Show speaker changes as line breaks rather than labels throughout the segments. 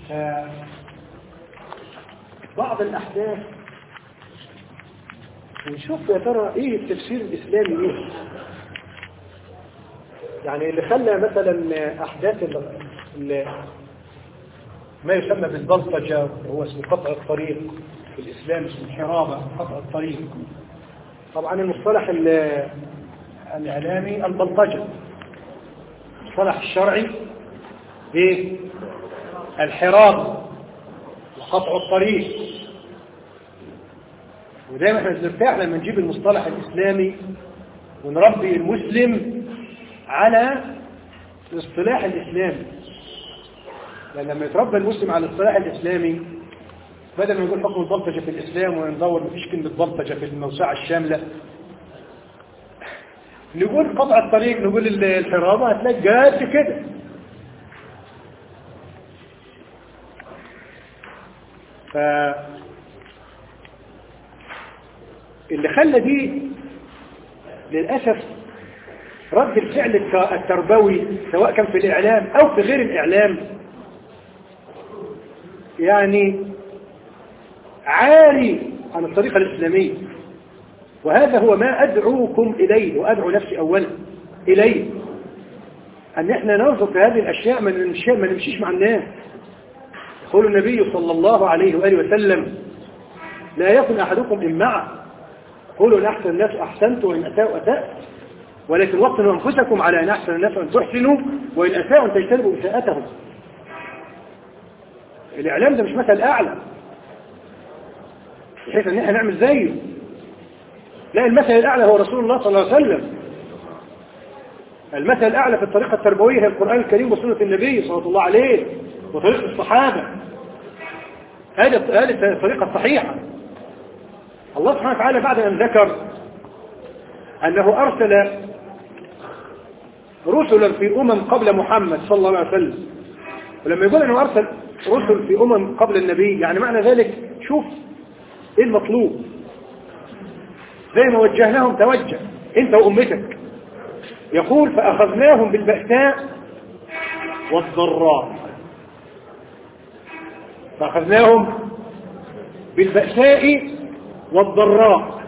آه، بعض الأحداث ونشوف يا ترى ايه التفسير الإسلامي ايه يعني اللي خلى مثلا أحداث ال- ال- ما يسمى بالبلطجة وهو اسمه قطع الطريق في الإسلام اسمه الحرابة قطع الطريق طبعا المصطلح ال- الإعلامي البلطجة المصطلح الشرعي ايه الحرابة وقطع الطريق ودايما احنا بنرتاح لما نجيب المصطلح الإسلامي ونربي المسلم على الاصطلاح الإسلامي لأن لما يتربى المسلم على الاصطلاح الإسلامي بدل ما نقول حكم البلطجة في الإسلام وندور مفيش كلمة بلطجة في الموسعة الشاملة نقول قطع الطريق نقول ال- الحرابة هتلاقي جاد كده ف اللي خلى دي للأسف رد الفعل الت- التربوي سواء كان في الإعلام أو في غير الإعلام يعني عاري عن الطريقة الإسلامية وهذا هو ما أدعوكم إليه وأدعو نفسي أولا إليه أن احنا ننظر في هذه الأشياء ما نمشي- ما نمشيش مع الناس يقول النبي صلى الله عليه وآله وسلم لا يكن أحدكم إمعا قولوا إن أحسن الناس أحسنت وإن أساءوا أسأت ولكن وطنوا أنفسكم على أن أحسن الناس أن تحسنوا وإن أساءوا أن تجتنبوا إساءتهم الإعلام ده مش مثل أعلى بحيث أن احنا نعمل زيه لا المثل الأعلى هو رسول الله صلى الله عليه وسلم المثل الأعلى في الطريقة التربوية هي القرآن الكريم وسنة النبي صلى الله عليه وطريقة الصحابة هذه هذه الطريقة الصحيحة الله سبحانه وتعالى بعد أن ذكر أنه أرسل رسلا في أمم قبل محمد صلى الله عليه وسلم ولما يقول أنه أرسل رسل في أمم قبل النبي يعني معنى ذلك شوف إيه المطلوب زي ما وجهناهم توجه أنت وأمتك يقول فأخذناهم بالبأساء والضراء فأخذناهم بالبأساء والضراء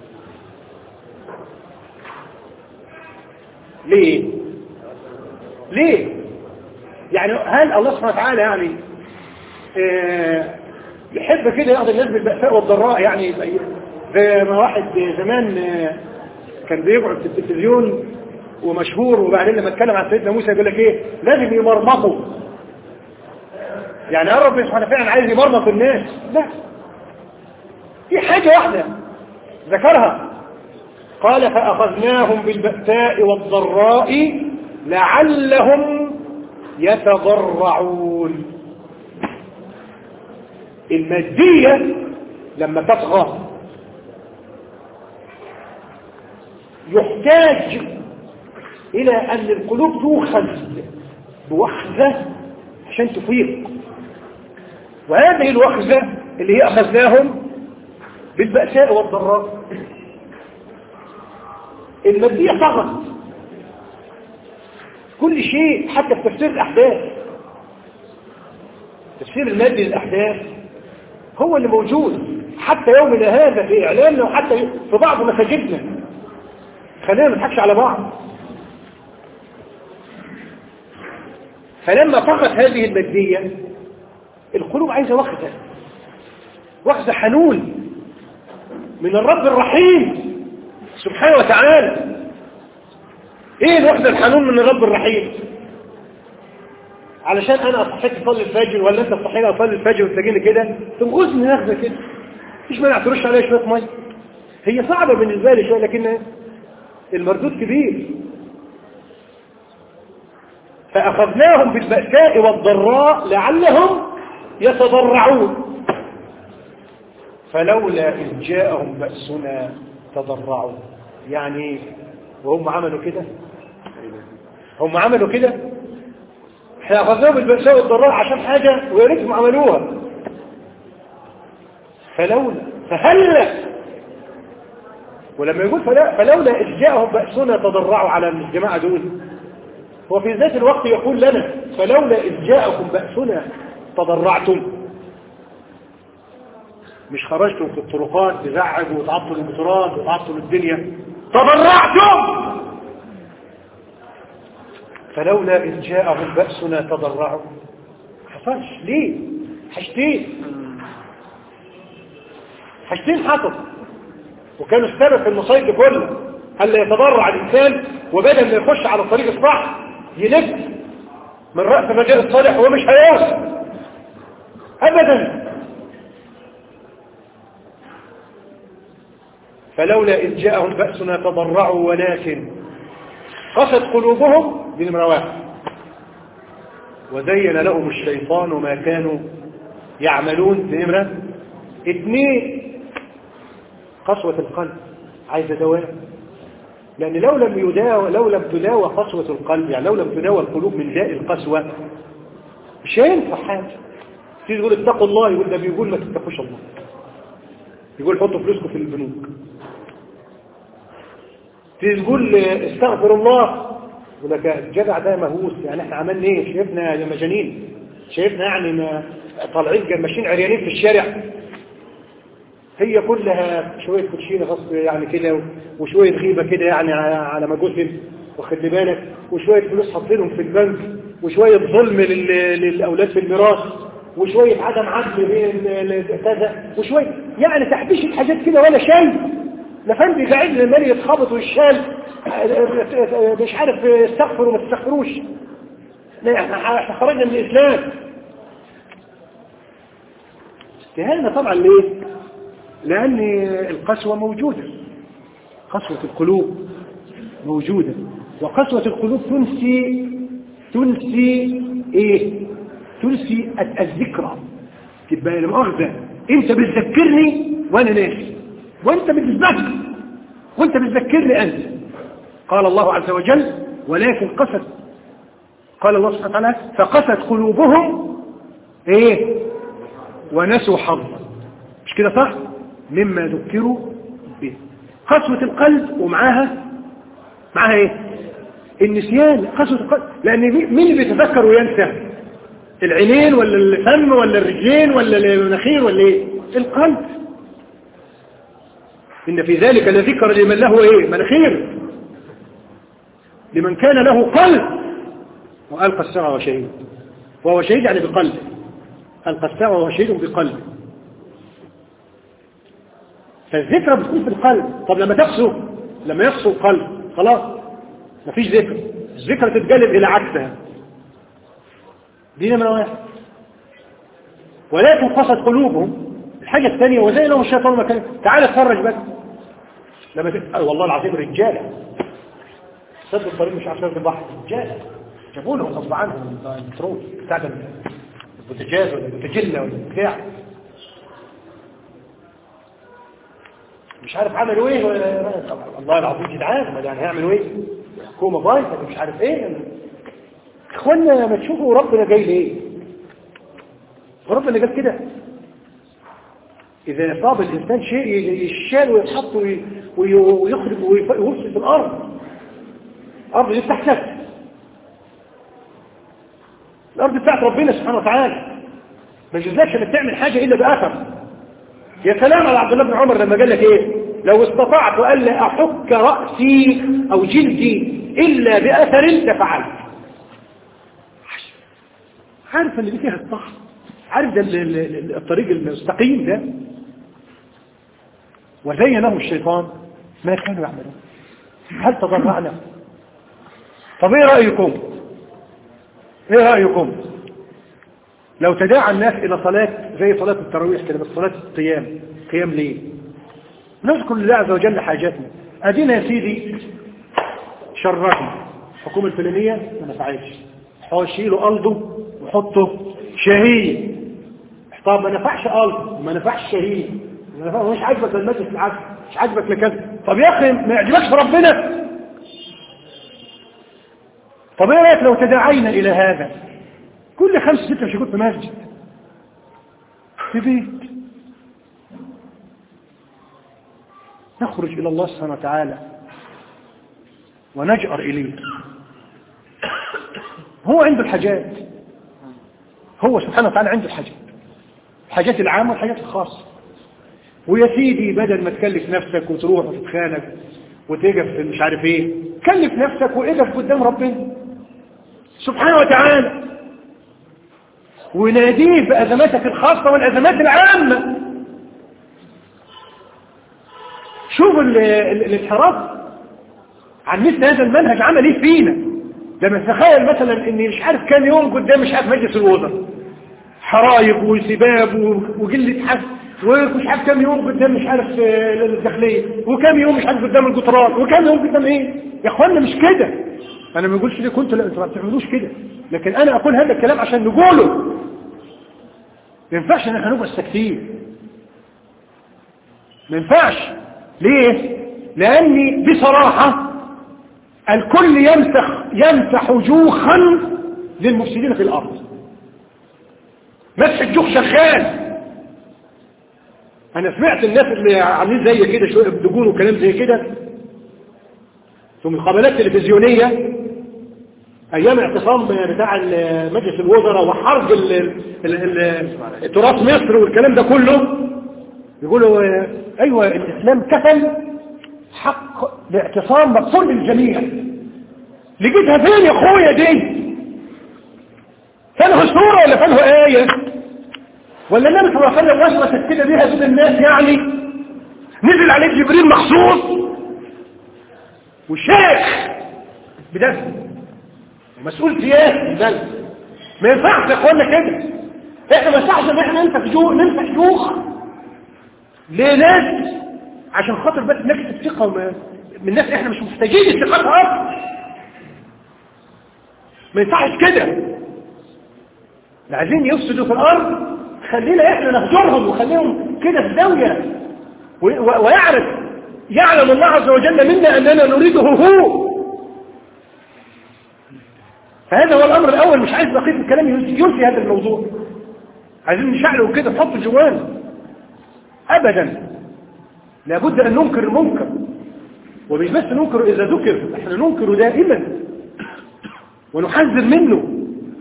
ليه ليه يعني هل الله سبحانه وتعالى يعني آه يحب كده ياخذ الناس بالبأساء والضراء يعني زي ما واحد زمان آه كان بيقعد في التلفزيون ومشهور وبعدين لما اتكلم عن سيدنا موسى يقول لك ايه لازم يمرمطوا يعني قرب سبحانه فعلا عايز يمرمط الناس لا في حاجة واحدة ذكرها قال فأخذناهم بالبأساء والضراء لعلهم يتضرعون المادية لما تطغى يحتاج إلى أن القلوب تؤخذ بوخزة عشان تفيق وهذه الوخزة اللي هي أخذناهم بالبأساء والضراء المادية طغت كل شيء حتى في تفسير الأحداث تفسير المادي للأحداث هو اللي موجود حتى يومنا هذا في إعلامنا وحتى في بعض مساجدنا خلينا ما نضحكش على بعض فلما طغت هذه المادية القلوب عايزة وخزة وخزة حنون من الرب الرحيم سبحانه وتعالى ايه الوحدة الحنون من الرب الرحيم علشان انا اصحيت اصلي الفجر ولا انت تصحيني اصلي الفجر وتلاقيني كده تنقذني ناخذه كده مفيش مانع ترش عليا شويه ميه هي صعبه بالنسبه لي شويه لكن المردود كبير فاخذناهم بالبأساء والضراء لعلهم يتضرعون فلولا إذ جاءهم بأسنا تضرعوا يعني وهم عملوا كده هم عملوا كده احنا أخذناهم بالبأساء والضراء عشان حاجة ويا ريتهم عملوها فلولا فهلا ولما يقول فلا فلولا إذ جاءهم بأسنا تضرعوا على الجماعة دول هو في ذات الوقت يقول لنا فلولا إذ جاءكم بأسنا تضرعتم مش خرجتم في الطرقات تزعجوا وتعطلوا الموتورات وتعطلوا الدنيا تضرعتم فلولا إذ جاءهم بأسنا تضرعوا حصلش ليه حاجتين حاجتين حصل وكانوا السبب في المصايب كله هل يتضرع الإنسان وبدل ما يخش على الطريق الصح يلف من رأس مجال الصالح هو مش هيوصل أبدا فلولا إذ جاءهم بأسنا تضرعوا ولكن قست قلوبهم بنمرة واحد وزين لهم الشيطان ما كانوا يعملون بنمرة اثنين قسوة القلب عايزة دواء لأن لو لم يداوى لو لم تداوى قسوة القلب يعني لو لم تداوى القلوب من داء القسوة مش هينفع حاجة تيجي تقول اتقوا الله يقول ده بيقول ما تتقوش الله يقول حطوا فلوسكم في البنوك تيجي تقول استغفر الله يقول لك الجدع ده مهووس يعني احنا عملنا ايه شايفنا يا مجانين شايفنا يعني ما طالعين ماشيين عريانين في الشارع هي كلها شوية كوتشينة غصب يعني كده وشوية غيبة كده يعني على ما جثم واخد بالك وشوية فلوس حاطينهم في البنك وشوية ظلم للأولاد في الميراث وشوية عدم عدل بين كذا وشوية يعني تحبيشة حاجات كده ولا شيء لا فندي قاعد لما يتخبط ويشال مش عارف استغفر وما تستغفروش احنا خرجنا من الإسلام استهانة طبعا ليه لأن القسوة موجودة قسوة القلوب موجودة وقسوة القلوب تنسي تنسي ايه تنسي الذكرى تبقى المؤاخذة انت بتذكرني وانا ناسي وانت بتذكر وانت بتذكرني انت قال الله عز وجل ولكن قست قال الله سبحانه وتعالى فقست قلوبهم ايه ونسوا حظا مش كده صح مما ذكروا به قسوة القلب ومعاها معاها ايه النسيان قسوة القلب لان مين اللي بيتذكر وينسى العينين ولا الفم ولا الرجلين ولا المناخير ولا ايه القلب ان في ذلك لذكر لمن له ايه مناخير لمن كان له قلب وألقى السمع وشهيد وهو شهيد يعني بقلبه ألقى السمع وهو شهيد بقلبه فالذكرى بتكون في القلب طب لما تقسو لما يقسو القلب خلاص مفيش ذكر الذكرى تتجلب إلى عكسها دي نمرة واحد ولكن قصد قلوبهم الحاجة الثانية وزي لهم الشيطان مكان تعال اتفرج بس لما تت... والله العظيم رجالة سد الطريق مش عشان البحر رجالة جابوا لهم غصب عنهم البترول بتاع البوتجاز ولا البوتجلة ولا بتاع مش عارف عملوا ايه الله العظيم جدعان يعني هيعملوا ايه حكومه بايظه مش عارف ايه اخوانا ما تشوفوا ربنا جاي ليه وربنا جاب كده اذا اصاب الانسان شيء يشال ويتحط ويخرج ويفسد في الارض الارض دي بتاعتك الارض بتاعت ربنا سبحانه وتعالى ما يجوزلكش انك تعمل حاجه الا باثر يا سلام على عبد الله بن عمر لما قال لك ايه لو استطعت الا احك راسي او جلدي الا باثر لفعلت عارف ان دي فيها الصح عارف ده الطريق المستقيم ده وزين لهم الشيطان ما كانوا يعملون هل تضرعنا طب ايه رايكم ايه رايكم لو تداعى الناس الى صلاه زي صلاه التراويح كده بس صلاه القيام قيام ليه نذكر لله عز وجل حاجاتنا ادينا يا سيدي شرفنا الحكومه الفلانيه ما نفعتش شيلوا قلبه وحطه شهيد طب ما نفعش قلب ما نفعش شهيد ما نفعش مش عاجبك المجلس العسل مش عاجبك لكذا طب يا اخي ما يعجبكش ربنا طب ايه رايك لو تداعينا الى هذا كل خمس ستة مش يكون في مسجد في بيت نخرج الى الله سبحانه وتعالى ونجأر اليه هو عنده الحاجات هو سبحانه وتعالى عنده الحاجات الحاجات العامة والحاجات الخاصة ويا سيدي بدل ما تكلف نفسك وتروح وتتخانق وتقف مش عارف ايه كلف نفسك واقف قدام ربنا سبحانه وتعالى وناديه بأزماتك الخاصة والأزمات العامة شوف الانحراف عن مثل هذا المنهج عمل ايه فينا لما تخيل مثلا اني مش عارف كام يوم قدام مش عارف مجلس الوزراء حرايق وسباب وقلة حس ومش عارف كام يوم قدام مش عارف الداخلية وكام يوم مش عارف قدام القطرات وكام يوم قدام ايه يا اخوانا مش كده انا ما بقولش ليه كنت لا انتوا ما بتعملوش كده لكن انا اقول هذا الكلام عشان نقوله ما ينفعش ان احنا نبقى ساكتين ما ينفعش ليه لاني بصراحة الكل يمسح يمسح جوخا للمفسدين في الارض مسح الجوخ شغال انا سمعت الناس اللي عاملين زي كده شويه بدجون وكلام زي كده في مقابلات تلفزيونيه ايام اعتصام بتاع مجلس الوزراء وحرب تراث مصر والكلام ده كله يقولوا ايوه الاسلام كفل حق الاعتصام مقصود للجميع لقيتها فين يا اخويا دي فانه سورة ولا فانه آية ولا النبي صلى الله عليه وسلم وسوست كده بيها بين الناس يعني نزل عليه جبريل مخصوص وشيخ بدفن ومسؤول سياسي بل ما ينفعش يا اخوانا كده احنا ما ينفعش ان احنا ننفخ جوخ ننفخ جوخ لناس عشان خاطر بس نكسب ثقه وما من ناس احنا مش محتاجين ثقتها اصلا ما ينفعش كده اللي عايزين يفسدوا في الارض خلينا احنا نهجرهم وخليهم كده في زاويه ويعرف يعلم الله عز وجل منا اننا نريده هو فهذا هو الامر الاول مش عايز بقيه الكلام ينسي هذا الموضوع عايزين نشعله كده نحط جوانا ابدا لابد ان ننكر المنكر ومش بس ننكر اذا ذكر احنا ننكر دائما ونحذر منه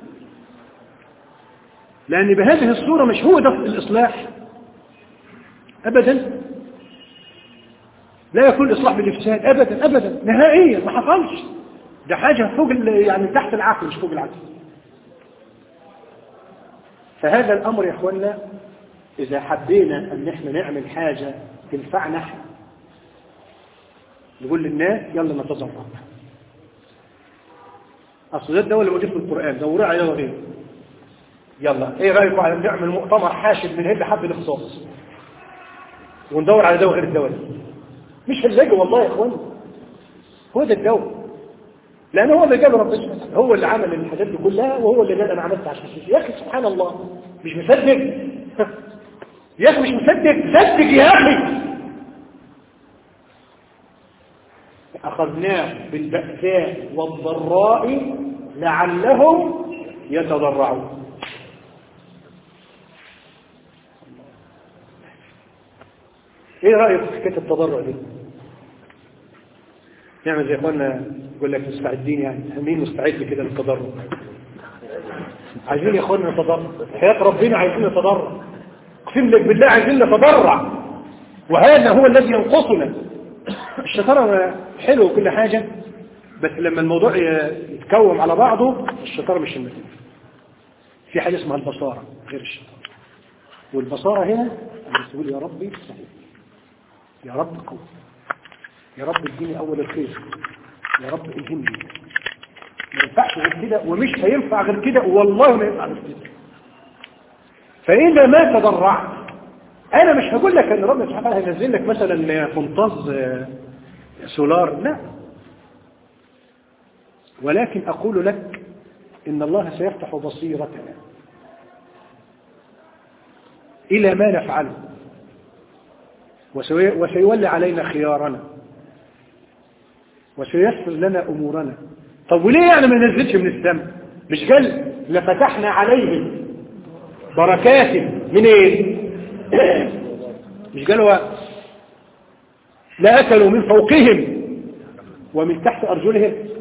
لان بهذه الصورة مش هو ده الإصلاح أبدا لا يكون إصلاح بالإفساد أبدا أبدا نهائيا ما حصلش ده حاجة فوق يعني تحت العقل مش فوق العقل فهذا الأمر يا إخوانا إذا حبينا أن احنا نعمل حاجة تنفعنا احنا نقول للناس يلا نتضرع أصل ده الدولة موجود في القرآن دوروا على غيره يلا ايه رأيكم على نعمل مؤتمر حاشد من هند حب الاختصاص وندور على دواء غير الدواء مش هنلاقي والله يا اخوان هو ده الدواء لان هو اللي جاب ربنا هو اللي عمل الحاجات دي كلها وهو اللي قال انا عملت عشان يا اخي سبحان الله مش مصدق يا اخي مش مصدق صدق يا اخي اخذناه بالبأساء والضراء لعلهم يتضرعون ايه رأيك في حكايه التضرع دي نعمل زي اخوانا يقول لك مستعدين يعني مين مستعد كده للتضرع عايزين يا اخوانا نتضرع حياة ربنا عايزين نتضرع اقسم لك بالله عايزين نتضرع وهذا هو الذي ينقصنا الشطارة حلو وكل حاجة بس لما الموضوع يتكوم على بعضه الشطارة مش النتيجة في حاجة اسمها البصارة غير الشطارة والبصارة هنا تقول يا ربي صحيح يا رب قوة يا رب اديني اول الخير يا رب الهمني ما ينفعش غير كده ومش هينفع غير كده والله ما ينفع غير كده فإذا ما تضرعت أنا مش هقول لك أن ربنا سبحانه وتعالى هينزل لك مثلا قنطاز سولار لا ولكن أقول لك إن الله سيفتح بصيرتنا إلى ما نفعله وسيولي علينا خيارنا وسيسر لنا أمورنا طب وليه يعني ما نزلش من السماء مش قال لفتحنا عليهم بركات من ايه مش قالوا لا أكلوا من فوقهم ومن تحت أرجلهم حديث في القرآن ده ولا في جورنال آخر ساعة ولا في بالظبط؟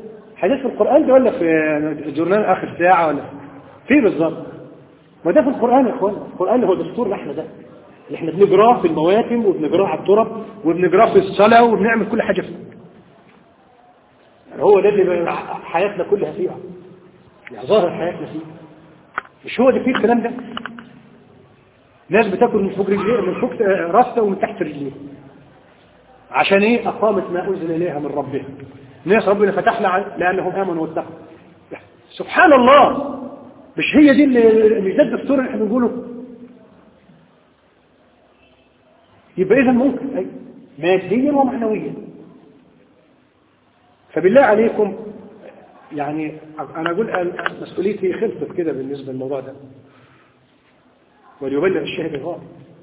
وده في القرآن يا اخوان القرآن هو دستورنا احنا ده اللي احنا بنجراه في المواتم وبنجراه على الترب وبنجراه في الصلاة وبنعمل كل حاجة فيه يعني هو ده اللي حياتنا كلها فيه يعني ظاهر حياتنا فيه مش هو اللي فيه الكلام ده ناس بتاكل من فوق رجليه من فوق راسها ومن تحت رجليه عشان ايه اقامت ما انزل اليها من ربها ناس ربنا فتحنا لانهم امنوا واتقوا سبحان الله مش هي دي اللي مش ده الدستور اللي احنا بنقوله يبقى اذا ممكن أي ماديا ومعنويا فبالله عليكم يعني انا اقول مسؤوليتي خلصت كده بالنسبه للموضوع ده وليبلغ الشاهد الغائب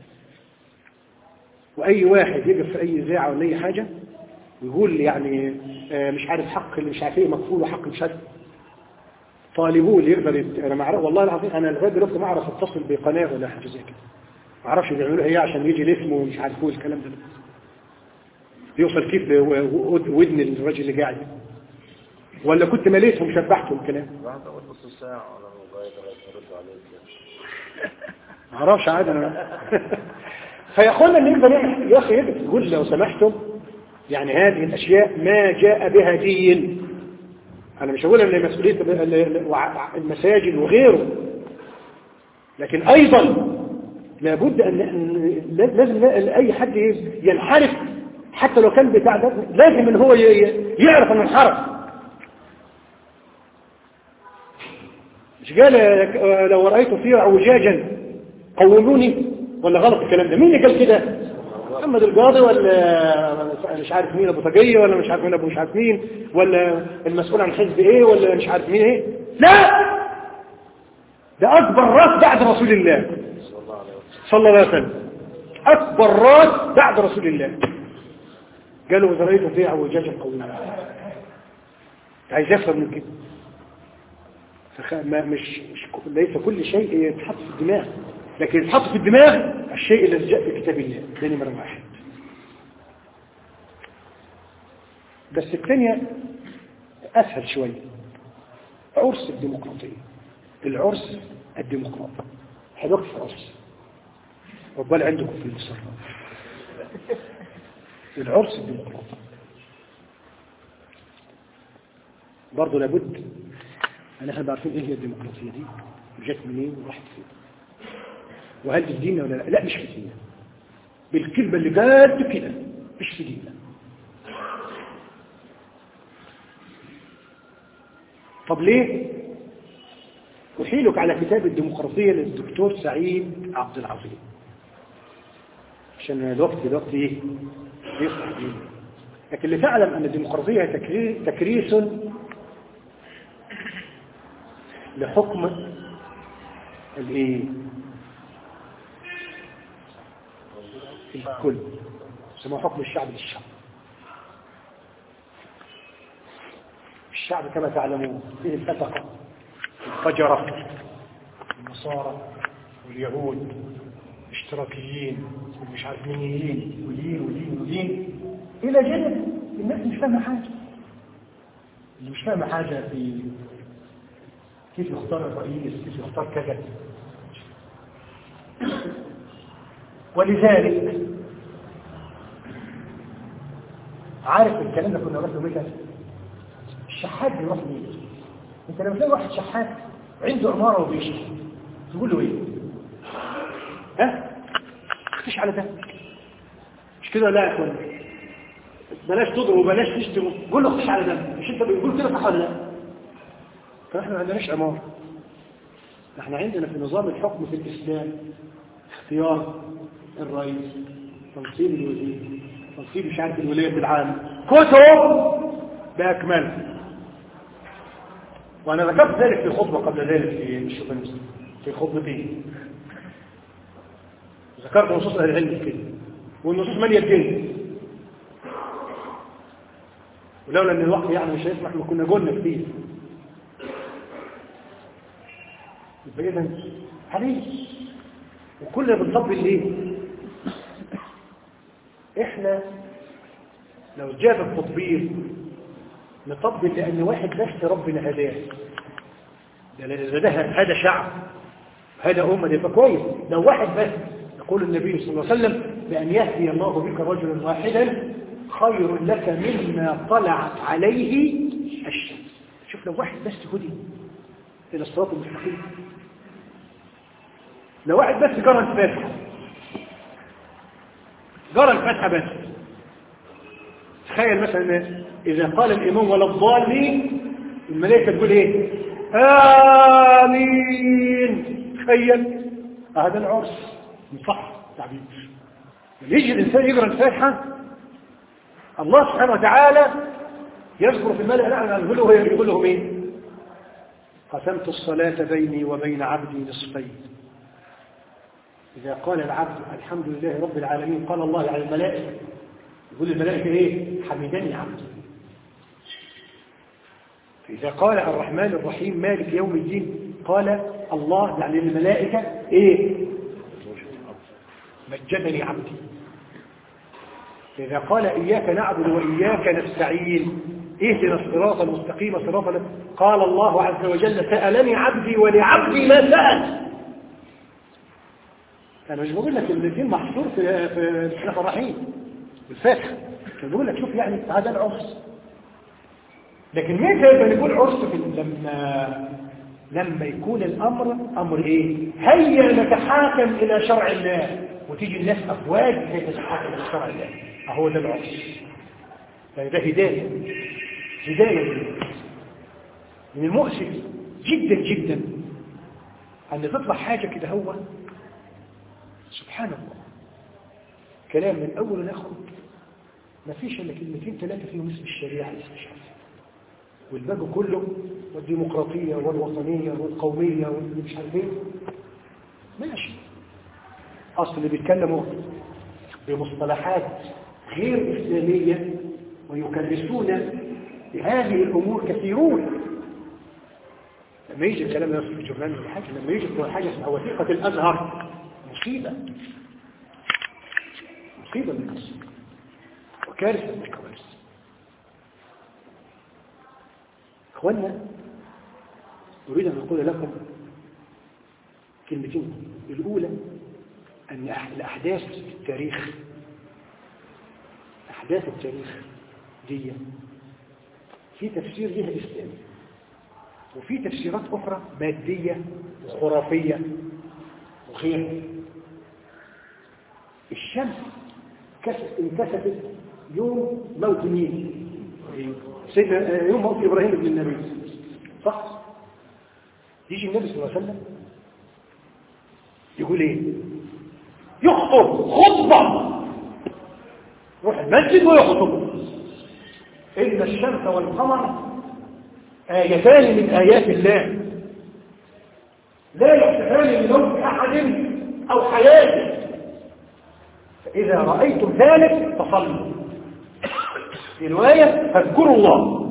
واي واحد يقف في اي اذاعه ولا اي حاجه ويقول يعني مش عارف حق اللي مش عارف ايه مكفول وحق مش عارف طالبوه اللي يقدر يت... انا معرف... والله العظيم انا لغايه دلوقتي ما اعرف اتصل بقناه ولا حاجه زي كده ما اعرفش بيعملوا ايه عشان يجي الاسم ومش عارف هو الكلام ده يوصل كيف ودن الراجل اللي قاعد ولا كنت مليتهم شبحتهم الكلام
واحد اول نص ساعه على الموبايل لغايه يرد عليك
ما اعرفش عادي انا فيا اخوانا اللي يقدر يعمل يا اخي يقول لو سمحتم يعني هذه الاشياء ما جاء بها دين انا مش هقول ان مسؤوليه المساجد وغيره لكن ايضا لابد ان لازم اي حد ينحرف حتى لو كان بتاع ده لازم ان هو يعرف انه انحرف مش قال لو رايت فيه اعوجاجا قوموني ولا غلط الكلام ده مين اللي قال كده محمد القاضي ولا مش عارف مين ابو طاقيه ولا مش عارف مين ابو مش عارف مين ولا المسؤول عن حزب ايه ولا مش عارف مين ايه لا ده اكبر راس بعد رسول الله صلى الله عليه وسلم اكبر راس بعد رسول الله قالوا وزريته فيها اعوجاجا قوموني عايز يفهم من كده فخ... ما مش, مش ليس كل شيء يتحط في الدماغ لكن يتحط في الدماغ الشيء الذي جاء في كتاب الله ده نمرة واحد بس الثانية أسهل شوية عرس الديمقراطية العرس الديمقراطي حضرتك في عرس ربنا عندكم في مصر العرس الديمقراطي برضه لابد أن احنا عارفين ايه هي الديمقراطية دي جت منين وراحت فين وهل في ديننا ولا لا لا مش في ديننا بالكلمة اللي قالت كده مش في ديننا طب ليه أحيلك على كتاب الديمقراطية للدكتور سعيد عبد العظيم عشان الوقت الوقت ايه يصلح دينه لكن لتعلم أن الديمقراطية تكريس لحكم الايه الكل يسموه حكم الشعب للشعب الشعب كما تعلمون فيه الفتقة الفجرة النصارى واليهود الاشتراكيين والمش عارف مين ودين ودين ودين إلى جانب الناس مش فاهمة حاجة اللي مش فاهمة حاجة في كيف يختار الرئيس كيف يختار كذا ولذلك عارف الكلام ده كنا نروح له متى الشحات بيروح مين انت لما تلاقي واحد شحات عنده عماره وبيشتري تقول له ايه ها اختش على ده مش كده لا يا اخوان بلاش تضرب وبلاش تشتم قول له اختش على ده مش انت بتقول كده صح ولا لا فاحنا ما عندناش عماره احنا عندنا في نظام الحكم في الاسلام اختيار الرئيس تنصيب الوزير تنصيب مش عارف الولاية العام كتب بأكملها وأنا ذكرت ذلك في خطبة قبل ذلك في الشوفنس في خطبتين ذكرت نصوص أهل العلم كده والنصوص مالية الجن ولولا ان الوقت يعني مش هيسمح ما كنا قلنا كتير يبقى اذا عليه وكل بنطبق ليه احنا لو جاب التطبيق نطبق لان واحد بس ربنا هداه ده ده هذا شعب هذا أمة يبقى كويس لو واحد بس يقول النبي صلى الله عليه وسلم بأن يهدي الله بك رجلا واحدا خير لك مما طلعت عليه الشمس شوف لو واحد بس هدي إلى الصراط المستقيم لو واحد بس جرى الفاتحة جرى الفاتحة بس تخيل مثلا إذا قال الإمام ولا الضالين الملائكة تقول إيه آمين تخيل هذا العرس صح تعبير لما يجي الإنسان يقرأ الفاتحة الله سبحانه وتعالى يذكر في الملأ الأعلى يقول له يقول له مين قسمت الصلاة بيني وبين عبدي نصفين إذا قال العبد الحمد لله رب العالمين قال الله على الملائكة يقول الملائكة إيه حمدني عبدي إذا قال الرحمن الرحيم مالك يوم الدين قال الله يعني الملائكة إيه مجدني عبدي إذا قال إياك نعبد وإياك نستعين اهدنا الصراط المستقيم صراط قال الله عز وجل سألني عبدي ولعبدي ما سأل أنا مش بقول لك الاثنين محصور في في بسم الله الرحيم الفاتحة أنا بقول لك شوف يعني هذا العرس لكن متى يبقى نقول عرس في لما لما يكون الأمر أمر إيه هيا نتحاكم إلى شرع الله وتيجي الناس أفواج كي تتحاكم إلى شرع الله أهو ده العرس ده هداية هداية من المؤسف جدا جدا أن تطلع حاجة كده هو سبحان الله كلام من أول لآخر ما فيش إلا كلمتين ثلاثة فيهم اسم الشريعة اسم الشريعة والباقي كله والديمقراطية والوطنية والقومية واللي مش عارف ايه ماشي أصل اللي بيتكلموا بمصطلحات غير إسلامية ويكرسون بهذه الأمور كثيرون لما يجي الكلام ده في الجرنان ولا حاجة لما يجي في حاجة اسمها وثيقة الأزهر مصيبة مصيبة من القصة وكارثة من الكوارث اخوانا اريد ان اقول لكم كلمتين الاولى ان الاحداث في التاريخ احداث التاريخ دي في تفسير لها اسلامي وفي تفسيرات اخرى ماديه وخرافيه وغيرها الشمس انكسفت يوم موت مين سيدنا يوم موت إبراهيم ابن النبي صح يجي النبي صلى الله عليه وسلم يقول ايه يخطب خطبة يروح المسجد ويخطب إن الشمس والقمر آيتان من آيات الله لا يحتفان لموت أحد أو حياته فإذا رأيتم ذلك فصلوا في رواية فاذكروا الله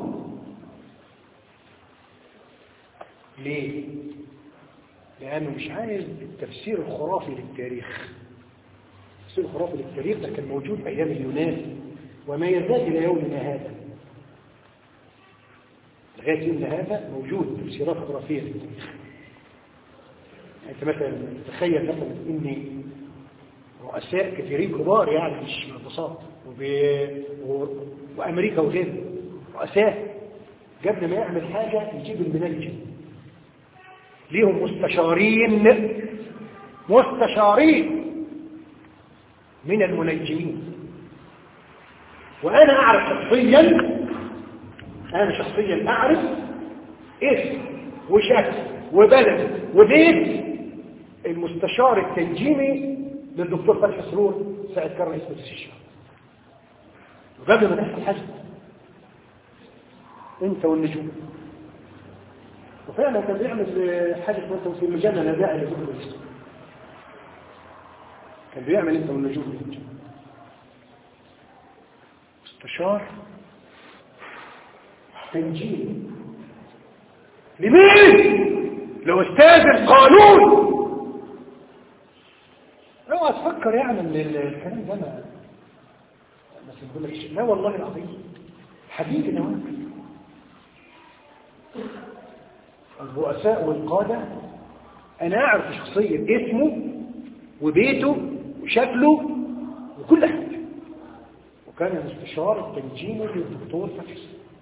ليه؟ لأنه مش عايز التفسير الخرافي للتاريخ التفسير الخرافي للتاريخ ده كان موجود أيام اليونان وما يزال إلى يومنا هذا لغاية يومنا هذا موجود تفسيرات خرافية للتاريخ أنت مثلا تخيل مثلا إن رؤساء كثيرين كبار يعني مش بساط وب... و... وأمريكا وغيره رؤساء قبل ما يعمل حاجة يجيب المنجم ليهم مستشارين مستشارين من المنجمين وأنا أعرف شخصيا أنا شخصيا أعرف اسم وشكل وبلد وبيت المستشار التنجيمي للدكتور فتحي سرور ساعة كان رئيس مجلس الشعب وقبل ما تحصل حاجة انت والنجوم وفعلا كان بيعمل حاجة مثلا في المجلة نداء لذكر الاسم كان بيعمل انت والنجوم استشار تنجيم لمين؟ لأستاذ القانون اوعى تفكر يعني ان الكلام ده ما بس بقول لك لا والله العظيم حبيبي نواف الرؤساء والقادة انا اعرف شخصيا اسمه وبيته وشكله وكل حاجه وكان مستشار التنجيم للدكتور فتحي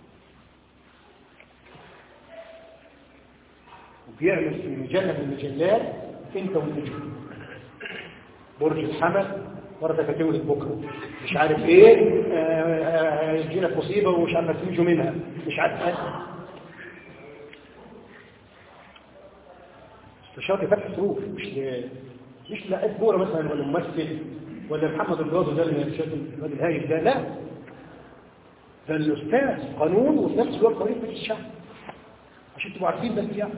وبيعمل في مجلة من المجلات انت والنجوم برج الحمل ورثة هتولد بكرة مش عارف ايه آه، آه، هيجينا مصيبة ومش عارف تنجوا منها مش عارف ايه استشارة فتح ظروف مش ل... مش لعيب كورة مثلا ولا ممثل ولا محمد الجوازي ده اللي شايف الواد الهايل ده لا ده الاستاذ قانون وفي نفس الوقت طريق في الشعب عشان تبقوا عارفين بس يعني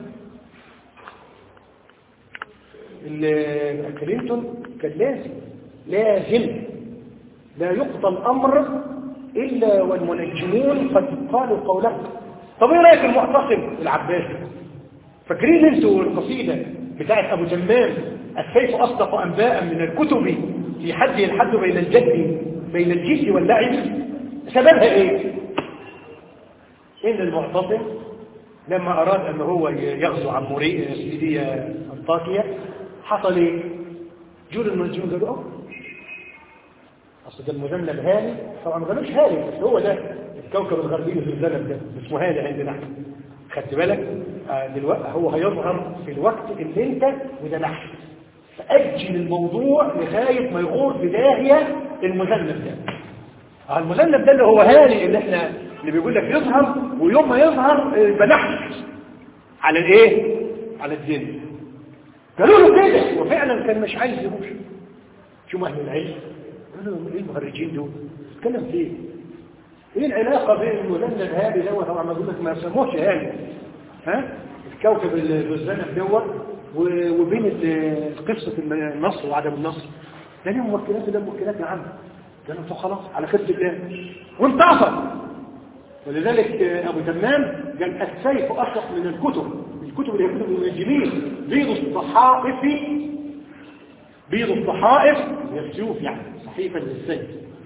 ال- كلينتون كان لازم لازم لا يقضى الامر الا والمنجمون قد قالوا قولهم طب ايه رايك المعتصم العباسي فاكرين انتوا القصيده بتاعت ابو تمام السيف اصدق انباء من الكتب في حد الحد بين الجد بين الجد واللعب سببها ايه ان المعتصم لما اراد ان هو يغزو عن مري سيدية انطاكيا حصل ايه جول المنجمون قالوا اه اصل ده المذنب هالي طبعا ما قالوش هالي بس هو ده الكوكب الغربي في الذنب ده اسمه هالي عندنا احنا خدت بالك آه دلوقتي هو هيظهر في الوقت اللي انت وده نحن فاجل الموضوع لغايه ما يغور في داهيه المذنب ده آه المذنب ده اللي هو هالي اللي احنا اللي بيقول لك يظهر ويوم ما يظهر آه، بنحس على الايه على الدين قالوا له كده وفعلا كان مش عايز يروح شو اهل العلم قالوا له ايه المهرجين دول اتكلم في ايه ايه العلاقه بين المذنب هادي دوت طبعا ما اقول لك ما يسموهش هادي ها الكوكب المذنب دوت و- وبين ال- قصه النصر وعدم النصر ده ليه موكلات ده موكلات يا عم ده انتوا خلاص على خير الله وانتصر ولذلك ابو تمام قال السيف اشرف من الكتب الكتب اللي هي كتب المنجمين بيض الصحائف بيض الصحائف هي السيوف يعني صحيفه للسيف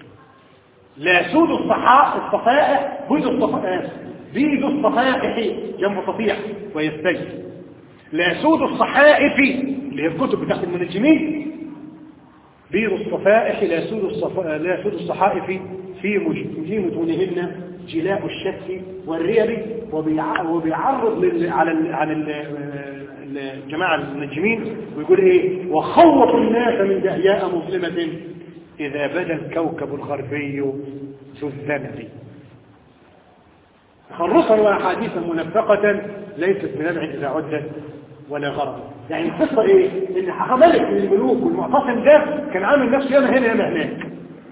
لا سود الصحائف الصفائح بيض الصفائح بيض الصفائح جنب صفيح وهي السيف لا سود الصحائف اللي هي الكتب بتاعت المنجمين بيض الصفائح لا سود الصف... لا سود الصحائف في مج... في متونهن جلاء الشك والريب وبيع... وبيعرض لل... على ال... على ال... الجماعة المنجمين ويقول ايه وخوف الناس من دهياء مظلمة إذا بدا الكوكب الغربي ذو الذنب خرصا وأحاديثا منفقة ليست بنبع إذا عدت ولا غرض يعني القصة ايه ان ملك من الملوك والمعتصم ده كان عامل نفسه ياما هنا ياما هناك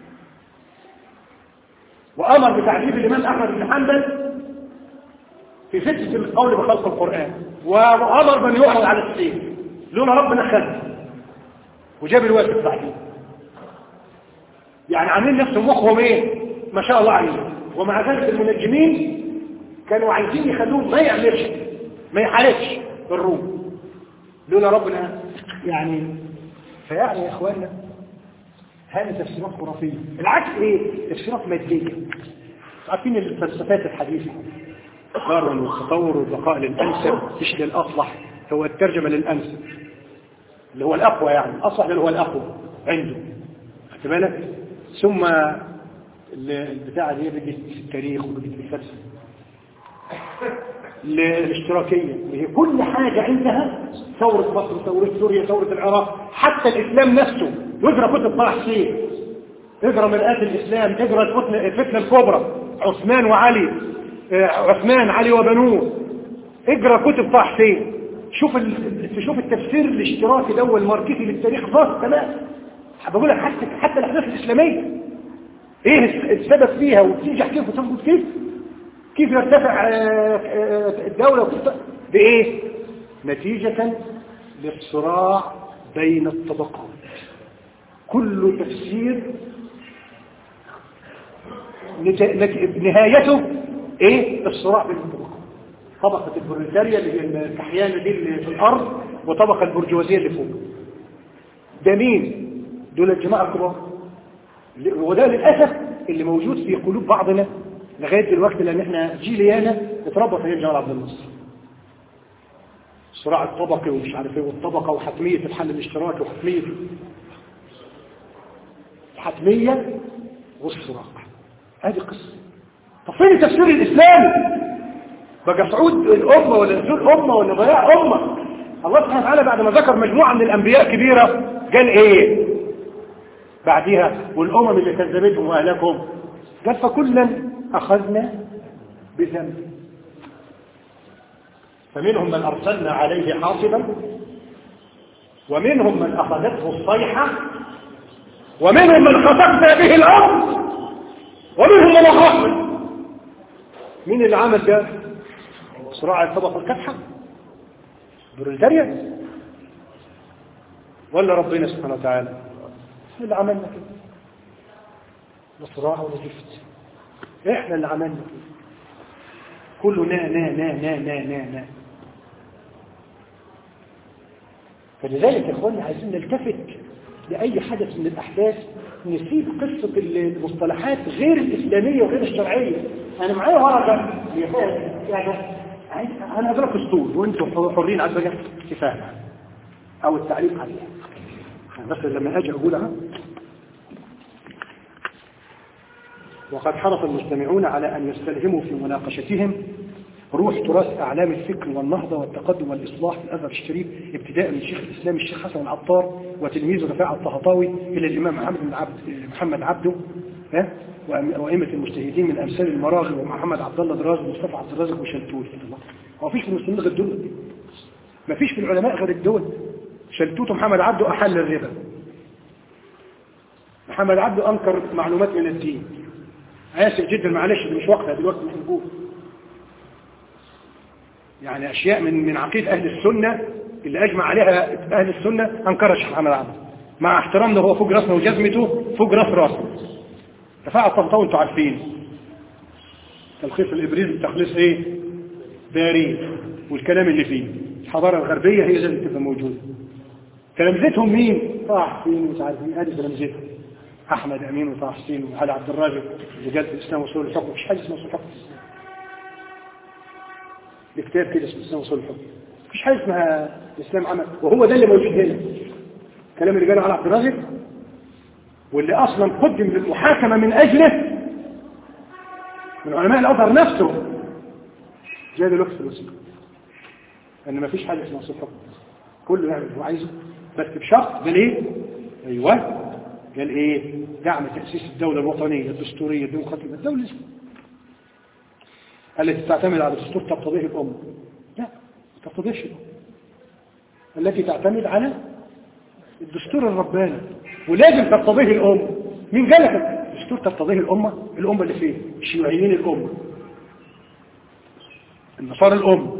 وامر بتعذيب الامام احمد بن حنبل في فتنة القول بخلق القرآن وامر من يعرض على السيف لولا ربنا خد وجاب الواجب بعدين يعني عاملين نفسهم مخهم ايه ما شاء الله عليهم ومع ذلك المنجمين كانوا عايزين يخلوه ما يعملش ما يحاربش بالروم لولا ربنا يعني فيعني يا اخوانا هذه تفسيرات خرافية العكس ايه تفسيرات مادية عارفين الفلسفات الحديثة داروين والتطور والبقاء للأنسب مش للأصلح هو الترجمة للأنسب اللي هو الأقوى يعني الأصلح اللي هو الأقوى عنده خدت بالك ثم البتاعة دي بقت في التاريخ وبقت في الفلسفة الاشتراكية اللي هي كل حاجة عندها ثورة مصر ثورة سوريا ثورة العراق حتى الإسلام نفسه واقرا كتب طه حسين اقرا مرآة الإسلام اقرا الفتنة, الفتنة الكبرى عثمان وعلي عثمان علي وبنوه اقرا كتب طه حسين شوف ال... تشوف التفسير الاشتراكي ده والماركتي للتاريخ خاص كمان بقول لك حتى حتى الاحداث الاسلاميه ايه السبب فيها وبتنجح كيف وتنبت كيف كيف يرتفع الدولة وكيف بإيه نتيجة للصراع بين الطبقات كل تفسير نهايته ايه الصراع بين الطبقات طبقة البروليتاريا اللي هي الكحيانة دي اللي في الأرض وطبقة البرجوازية اللي فوق ده مين دول الجماعة الكبار وده للأسف اللي موجود في قلوب بعضنا لغاية دلوقتي لأن احنا جيل يانا اتربى في جمال عبد الناصر الصراع الطبقي ومش عارف ايه والطبقة وحتمية الحل الاشتراكي وحتمية الحتمية والصراع هذه قصة طب فين التفسير الإسلامي بقى صعود الأمة ولا نزول أمة ولا ضياع أمة الله سبحانه وتعالى بعد ما ذكر مجموعة من الأنبياء كبيرة قال إيه بعدها والأمم اللي كذبتهم وأهلكم قال فكلا أخذنا بذنبه فمنهم من أرسلنا عليه حاصبا ومنهم من أخذته الصيحة ومنهم من خسفنا به الأرض ومنهم من أغرقنا مين اللي عمل ده صراع الطبقة الكبحة برولتاريا ولا ربنا سبحانه وتعالى اللي عملنا كده لا صراع ولا زفت احنا اللي عملنا كده كله نا نا نا نا نا نا نا فلذلك يا اخواني عايزين نلتفت لأي حدث من الأحداث نسيب قصة المصطلحات غير الإسلامية وغير الشرعية أنا معايا ورقة يعني أنا أدرك اسطول وأنتم حرين على البقى كفاية أو التعليق عليها بس لما أجي أقولها وقد حرص المستمعون على أن يستلهموا في مناقشتهم روح تراث أعلام الفكر والنهضة والتقدم والإصلاح في الأزهر الشريف ابتداء من شيخ الإسلام الشيخ حسن العطار وتلميذه رفاعة الطهطاوي إلى الإمام محمد بن عبد محمد عبده ها وأئمة المجتهدين من أمثال المراغي ومحمد عبد الله دراز ومصطفى عبد الرازق وشلتوت هو فيش في المسلمين غير دول ما فيش في العلماء غير الدول شلتوت ومحمد عبده أحل الربا محمد عبده أنكر معلومات من الدين آسف جدا معلش مش وقتها دلوقتي مش موجود يعني أشياء من من عقيدة أهل السنة اللي أجمع عليها أهل السنة أنكرها الشيخ محمد عبده مع احترامنا هو فوق راسنا وجزمته فوق راس راسنا تفاعل طنطاوي انتوا عارفين تلخيص الإبريز التخليص ايه باريس والكلام اللي فيه الحضارة الغربية هي لازم تبقى موجودة تلامذتهم مين طه حسين ومش عارف مين ادي تلامذتهم احمد امين وطه حسين وعلي عبد الرازق رجال الاسلام وصول الحكم مش حاجه اسمها وصول الحكم بكتاب كده اسمه الاسلام وصول الحكم مفيش حاجه اسمها الاسلام عمل وهو ده اللي موجود هنا كلام اللي قاله علي عبد الرازق واللي اصلا قدم للمحاكمه من اجله من علماء الازهر نفسه جاي دلوقتي في الوثيقه ان مفيش حاجه اسمها وصول الحكم كله يعمل اللي هو عايزه بس بشرط قال ايه ايوه قال ايه دعم تاسيس الدوله الوطنيه الدستوريه الديمقراطيه الدوله الاسلاميه التي تعتمد على دستور تقتضيه الامه لا ما تقتضيش الامه التي تعتمد على الدستور الرباني ولازم تقتضيه الامه مين قال لك الدستور تقتضيه الامه الامه اللي فين الشيوعيين الامه النصارى الامه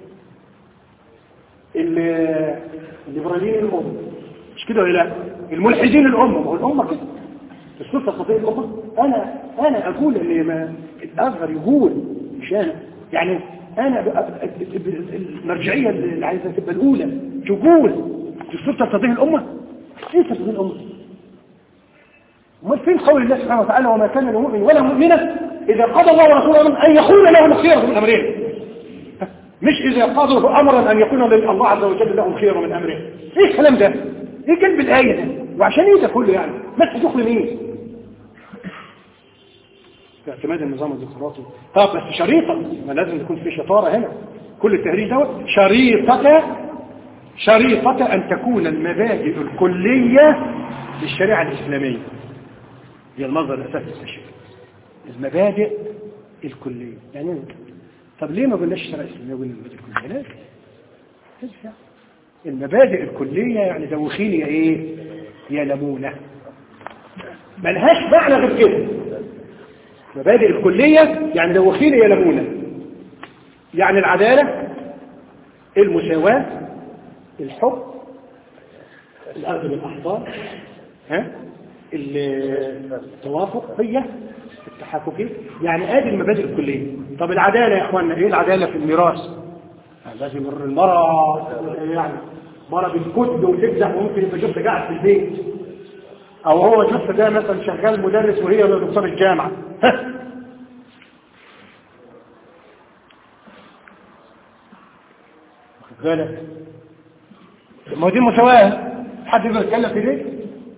الليبراليين الامه مش كده ولا لا الملحدين الامه ما هو الامه كده الدستور تقتضيه الامه انا انا اقول ان ما الازهر يقول مش انا يعني انا المرجعيه اللي عايزه تبقى الاولى تقول الدستور تقتضيه الامه ايه تقتضيه الامه امال فين قول الله سبحانه وتعالى وما كان لمؤمن ولا مؤمنه اذا قضى الله ورسوله ان يكون لهم خيره من امرهم مش اذا قضوا امرا ان يكون الله عز وجل لهم خيره من امرهم ايه الكلام ده ايه قلب الايه ده وعشان ايه ده كله يعني ما تدخل مين اعتماد النظام الديمقراطي طب بس شريطه ما لازم يكون في شطاره هنا كل التهريج دوت شريطه شريطه ان تكون المبادئ الكليه للشريعه الاسلاميه هي المصدر الاساسي للتشريع المبادئ الكليه يعني طب ليه ما قلناش الشريعه الاسلاميه قلنا المبادئ الكليه لا المبادئ الكليه يعني دوخين يا ايه يا لمونه ملهاش معنى غير كده مبادئ الكلية يعني دوخين يا لمونة يعني العدالة المساواة الحب الأخذ بالأحضار ها التوافقية التحاكمية يعني ادي المبادئ الكلية طب العدالة يا اخوانا ايه العدالة في الميراث لازم المرأة يعني مرة بالكتب وتمزح وممكن يبقى شفت قاعد في البيت او هو شفت ده مثلا شغال مدرس وهي دكتور الجامعة بالك ما هو دي المساواة حد يقدر يتكلم في دي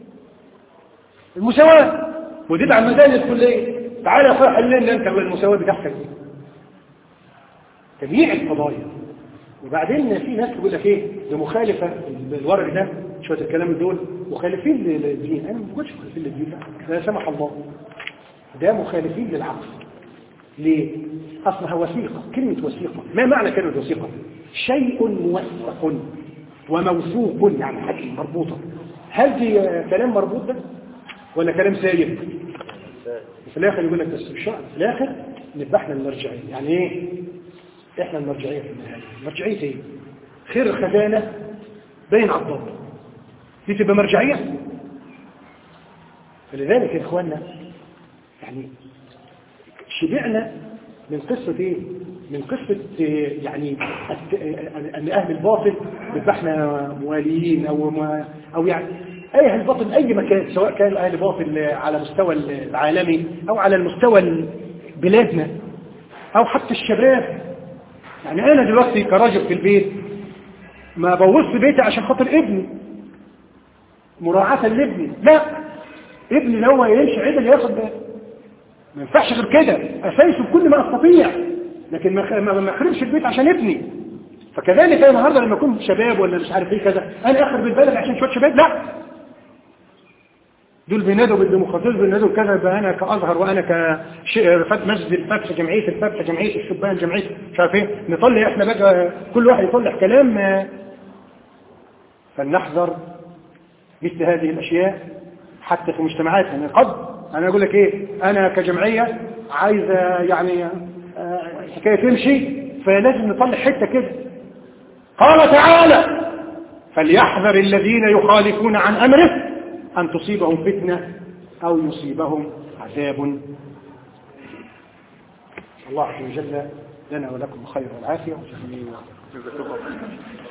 المساواة ودي على المدارس الكلية تعال يا اخويا حل لنا انت بالمساواة بتاعتك دي تجميع القضايا وبعدين في ناس تقول لك ايه ده مخالفة الورق ده شوية الكلام دول مخالفين للدين انا ما بقولش مخالفين للدين لا لا سمح الله ده مخالفين للعقل ليه اصلها وثيقة كلمة وثيقة ما معنى كلمة وثيقة شيء موثق وموثوق يعني حاجة مربوطة هل دي كلام مربوط ده ولا كلام سايب في الاخر يقول لك بس الشرع في الاخر نبقى احنا المرجعيه يعني ايه احنا المرجعيه في النهايه مرجعيه ايه خير الخزانه بين على الضبط دي تبقى مرجعيه فلذلك يا اخواننا يعني شبعنا من قصة ايه من قصة إيه يعني الت- ان اهل الباطل بيبقى احنا مواليين او ما او يعني اي اهل الباطل اي مكان سواء كان اهل باطل على مستوى العالمي او على المستوى بلادنا او حتى الشباب يعني انا دلوقتي كراجل في البيت ما بوظت بيتي عشان خاطر ابني مراعاة لابني لا ابني لو هو يمشي عدل ياخد باله ما ينفعش غير كده اسايسه بكل ما استطيع لكن ما خ- ما ما اخربش البيت عشان ابني فكذلك انا النهارده لما اكون شباب ولا مش عارف ايه كذا انا اخرب البلد عشان شويه شباب لا دول بينادوا بالديمقراطيه بينادوا كذا يبقى انا كازهر وانا كفت مسجد الفتح جمعيه الفتح جمعيه الشبان جمعيه مش عارف ايه نطلع احنا بقى كل واحد يطلع كلام آه، فلنحذر مثل هذه الاشياء حتى في مجتمعاتنا يعني قد انا اقول لك ايه انا كجمعيه عايزه يعني آه، الحكايه تمشي فلازم نطلع حته كده قال تعالى فليحذر الذين يخالفون عن امره ان تصيبهم فتنه او يصيبهم عذاب الله عز وجل لنا ولكم الخير والعافيه وجزاكم الله